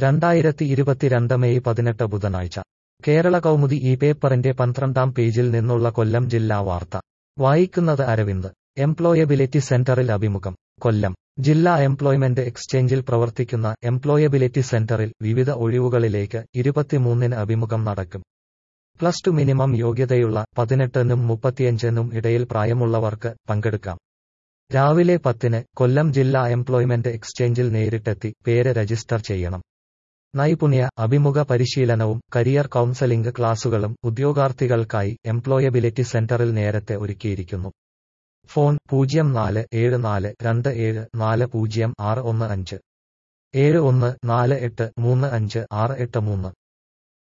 രണ്ടായിരത്തി ഇരുപത്തിരണ്ട് മെയ് പതിനെട്ട് ബുധനാഴ്ച കേരള കൗമുദി ഈ പേപ്പറിന്റെ പന്ത്രണ്ടാം പേജിൽ നിന്നുള്ള കൊല്ലം ജില്ലാ വാർത്ത വായിക്കുന്നത് അരവിന്ദ് എംപ്ലോയബിലിറ്റി സെന്ററിൽ അഭിമുഖം കൊല്ലം ജില്ലാ എംപ്ലോയ്മെന്റ് എക്സ്ചേഞ്ചിൽ പ്രവർത്തിക്കുന്ന എംപ്ലോയബിലിറ്റി സെന്ററിൽ വിവിധ ഒഴിവുകളിലേക്ക് ഇരുപത്തിമൂന്നിന് അഭിമുഖം നടക്കും പ്ലസ് ടു മിനിമം യോഗ്യതയുള്ള പതിനെട്ടിനും മുപ്പത്തിയഞ്ചിനും ഇടയിൽ പ്രായമുള്ളവർക്ക് പങ്കെടുക്കാം രാവിലെ പത്തിന് കൊല്ലം ജില്ലാ എംപ്ലോയ്മെന്റ് എക്സ്ചേഞ്ചിൽ നേരിട്ടെത്തി പേര് രജിസ്റ്റർ ചെയ്യണം നൈപുണ്യ അഭിമുഖ പരിശീലനവും കരിയർ കൗൺസലിംഗ് ക്ലാസുകളും ഉദ്യോഗാർത്ഥികൾക്കായി എംപ്ലോയബിലിറ്റി സെന്ററിൽ നേരത്തെ ഒരുക്കിയിരിക്കുന്നു ഫോൺ പൂജ്യം നാല് ഏഴ് നാല് രണ്ട് ഏഴ് നാല് പൂജ്യം ആറ് ഒന്ന് അഞ്ച് ഏഴ് ഒന്ന് നാല് എട്ട് മൂന്ന് അഞ്ച് ആറ് എട്ട് മൂന്ന്